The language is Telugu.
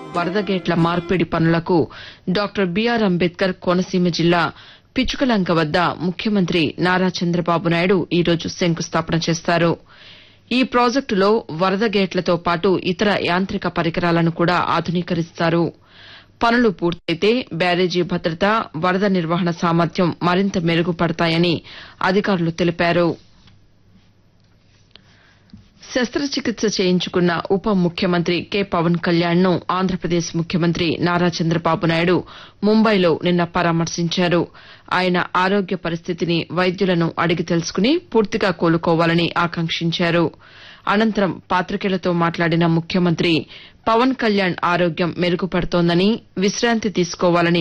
వరద గేట్ల మార్పిడి పనులకు డాక్టర్ బీఆర్ అంబేద్కర్ కోనసీమ జిల్లా పిచుకలంక వద్ద ముఖ్యమంత్రి నారా చంద్రబాబు నాయుడు ఈరోజు శంకుస్థాపన చేస్తారు ఈ ప్రాజెక్టులో వరద గేట్లతో పాటు ఇతర యాంత్రిక పరికరాలను కూడా ఆధునీకరిస్తారు పనులు పూర్తయితే బ్యారేజీ భద్రత వరద నిర్వహణ సామర్థ్యం మరింత మెరుగుపడతాయని అధికారులు తెలిపారు శస్త్రచికిత్స చేయించుకున్న ఉప ముఖ్యమంత్రి కె పవన్ కళ్యాణ్ ను ఆంధ్రప్రదేశ్ ముఖ్యమంత్రి నారా చంద్రబాబు నాయుడు ముంబైలో నిన్న పరామర్శించారు ఆయన ఆరోగ్య పరిస్థితిని వైద్యులను అడిగి తెలుసుకుని పూర్తిగా కోలుకోవాలని ఆకాంక్షించారు అనంతరం పాతికేయులతో మాట్లాడిన ముఖ్యమంత్రి పవన్ కళ్యాణ్ ఆరోగ్యం మెరుగుపడుతోందని విశాంతి తీసుకోవాలని